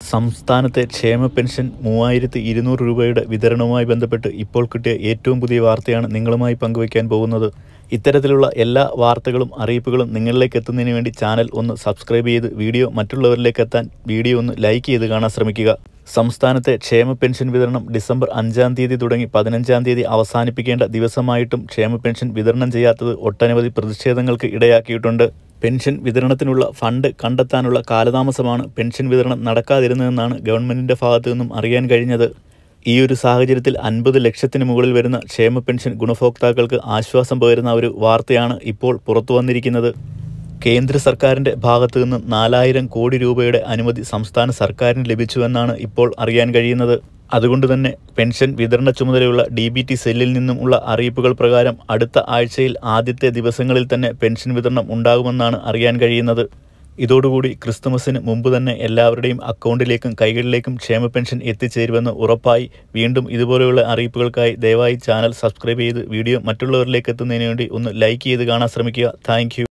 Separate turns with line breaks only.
സംസ്ഥാനത്തെ ക്ഷേമ പെൻഷൻ മൂവായിരത്തി ഇരുന്നൂറ് രൂപയുടെ വിതരണവുമായി ബന്ധപ്പെട്ട് ഇപ്പോൾ കിട്ടിയ ഏറ്റവും പുതിയ വാർത്തയാണ് നിങ്ങളുമായി പങ്കുവയ്ക്കാൻ പോകുന്നത് ഇത്തരത്തിലുള്ള എല്ലാ വാർത്തകളും അറിയിപ്പുകളും നിങ്ങളിലേക്ക് എത്തുന്നതിന് വേണ്ടി ചാനൽ ഒന്ന് സബ്സ്ക്രൈബ് ചെയ്ത് വീഡിയോ മറ്റുള്ളവരിലേക്ക് എത്താൻ വീഡിയോ ഒന്ന് ലൈക്ക് ചെയ്ത് കാണാൻ ശ്രമിക്കുക സംസ്ഥാനത്തെ ക്ഷേമ പെൻഷൻ വിതരണം ഡിസംബർ അഞ്ചാം തീയതി തുടങ്ങി പതിനഞ്ചാം തീയതി അവസാനിപ്പിക്കേണ്ട ദിവസമായിട്ടും ക്ഷേമ പെൻഷൻ വിതരണം ചെയ്യാത്തത് ഒട്ടനവധി പ്രതിഷേധങ്ങൾക്ക് ഇടയാക്കിയിട്ടുണ്ട് പെൻഷൻ വിതരണത്തിനുള്ള ഫണ്ട് കണ്ടെത്താനുള്ള കാലതാമസമാണ് പെൻഷൻ വിതരണം നടക്കാതിരുന്നതെന്നാണ് ഗവൺമെന്റിന്റെ ഭാഗത്തു നിന്നും അറിയാൻ കഴിഞ്ഞത് ഈ ഒരു സാഹചര്യത്തിൽ അൻപത് ലക്ഷത്തിന് മുകളിൽ വരുന്ന ക്ഷേമ പെൻഷൻ ഗുണഭോക്താക്കൾക്ക് ആശ്വാസം പകരുന്ന ഒരു വാർത്തയാണ് ഇപ്പോൾ പുറത്തു വന്നിരിക്കുന്നത് കേന്ദ്ര സർക്കാരിന്റെ ഭാഗത്തു നിന്നും നാലായിരം കോടി രൂപയുടെ അനുമതി സംസ്ഥാന സർക്കാരിന് ലഭിച്ചുവെന്നാണ് ഇപ്പോൾ അറിയാൻ കഴിയുന്നത് അതുകൊണ്ട് തന്നെ പെൻഷൻ വിതരണ ചുമതലയുള്ള ഡി ബി ടി സെല്ലിൽ നിന്നും ഉള്ള അറിയിപ്പുകൾ പ്രകാരം അടുത്ത ആഴ്ചയിൽ ആദ്യത്തെ ദിവസങ്ങളിൽ തന്നെ പെൻഷൻ വിതരണം ഉണ്ടാകുമെന്നാണ് അറിയാൻ കഴിയുന്നത് ഇതോടുകൂടി ക്രിസ്തുമസിന് മുമ്പ് തന്നെ എല്ലാവരുടെയും അക്കൗണ്ടിലേക്കും കൈകളിലേക്കും ക്ഷേമ പെൻഷൻ എത്തിച്ചേരുമെന്ന് ഉറപ്പായി വീണ്ടും ഇതുപോലെയുള്ള അറിയിപ്പുകൾക്കായി ദയവായി ചാനൽ സബ്സ്ക്രൈബ് ചെയ്ത് വീഡിയോ മറ്റുള്ളവരിലേക്ക് എത്തുന്നതിന് വേണ്ടി ഒന്ന് ലൈക്ക് ചെയ്ത് കാണാൻ ശ്രമിക്കുക താങ്ക്